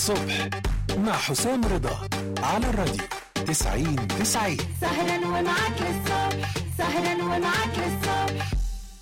الصبح مع حسام رضا على الراديو 90 90 سهرا ومعاك للصبح سهرا ومعاك للصبح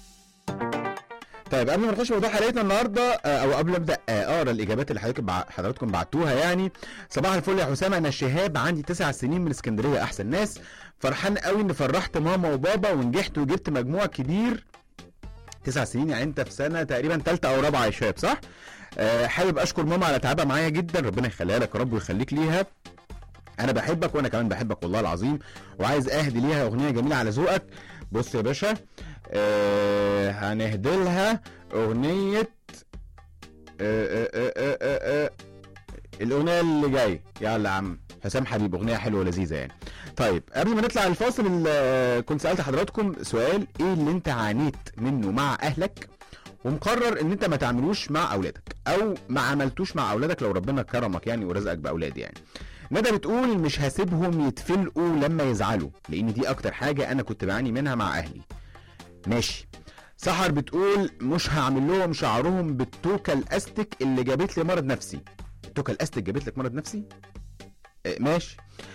طيب قبل ما نخش في موضوع حلقتنا النهارده آه، او قبل ما ابدا آه، اقرا الاجابات اللي حضرتك بع- حضراتكم بعتوها يعني صباح الفل يا حسام انا شهاب عندي تسع سنين من اسكندريه احسن ناس فرحان قوي ان فرحت ماما وبابا ونجحت وجبت مجموع كبير تسع سنين يعني انت في سنه تقريبا ثالثه او رابعه يا شهاب صح؟ آه، حابب اشكر ماما على تعبها معايا جدا ربنا يخليها لك يا رب ويخليك ليها انا بحبك وانا كمان بحبك والله العظيم وعايز اهدي ليها اغنيه جميله على ذوقك بص يا باشا آه هنهدي لها اغنيه آه آه آه آه آه آه الاغنيه اللي جايه يلا يا عم حسام حبيب اغنيه حلوه ولذيذه يعني طيب قبل ما نطلع الفاصل ال- كنت سالت حضراتكم سؤال ايه اللي انت عانيت منه مع اهلك ومقرر ان انت ما تعملوش مع اولادك او ما عملتوش مع اولادك لو ربنا كرمك يعني ورزقك باولاد يعني ندى بتقول مش هسيبهم يتفلقوا لما يزعلوا لان دي اكتر حاجه انا كنت بعاني منها مع اهلي ماشي سحر بتقول مش هعمل لهم شعرهم بالتوكه الاستك اللي جابت لي مرض نفسي التوكه الاستك جابت لك مرض نفسي آه ماشي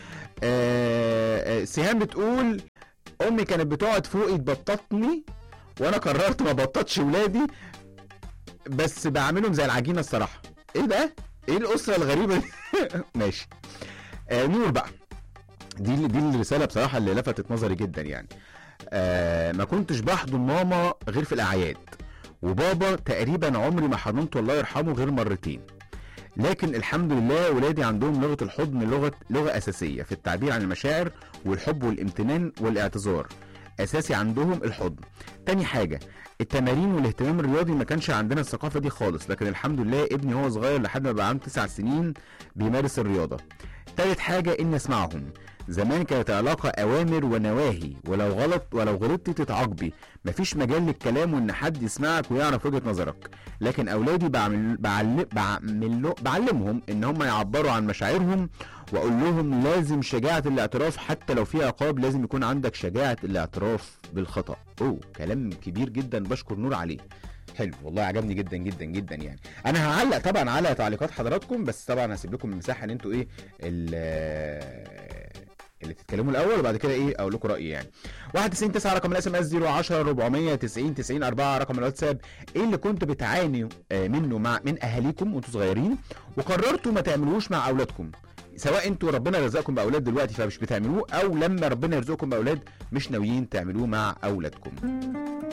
آه آه سهام بتقول امي كانت بتقعد فوقي تبططني وانا قررت ما بططش ولادي بس بعملهم زي العجينه الصراحه ايه ده ايه الاسره الغريبه دي ماشي آه نور بقى دي دي الرساله بصراحه اللي لفتت نظري جدا يعني آه ما كنتش بحضن ماما غير في الاعياد وبابا تقريبا عمري ما حضنته الله يرحمه غير مرتين لكن الحمد لله ولادي عندهم لغه الحضن لغه لغه اساسيه في التعبير عن المشاعر والحب والامتنان والاعتذار اساسي عندهم الحضن تاني حاجه التمارين والاهتمام الرياضي ما كانش عندنا الثقافه دي خالص لكن الحمد لله ابني هو صغير لحد ما بقى عنده تسع سنين بيمارس الرياضه تالت حاجه اني اسمعهم زمان كانت علاقة أوامر ونواهي ولو غلط ولو غلطتي تتعاقبي مفيش مجال للكلام وإن حد يسمعك ويعرف وجهة نظرك لكن أولادي بعمل بعلم بعمل له- بعلمهم إن هم يعبروا عن مشاعرهم وأقول لهم لازم شجاعة الاعتراف حتى لو في عقاب لازم يكون عندك شجاعة الاعتراف بالخطأ أوه كلام كبير جدا بشكر نور عليه حلو والله عجبني جدا جدا جدا يعني انا هعلق طبعا على تعليقات حضراتكم بس طبعا هسيب لكم المساحه ان انتوا ايه ال- اللي تتكلموا الاول وبعد كده ايه اقول لكم رايي يعني 91 9 رقم الاس ام اس 010 490 90 4 رقم الواتساب ايه اللي كنتوا بتعانوا آه، منه مع من اهاليكم وانتوا صغيرين وقررتوا ما تعملوش مع اولادكم سواء انتوا ربنا رزقكم باولاد دلوقتي فمش بتعملوه او لما ربنا يرزقكم باولاد مش ناويين تعملوه مع اولادكم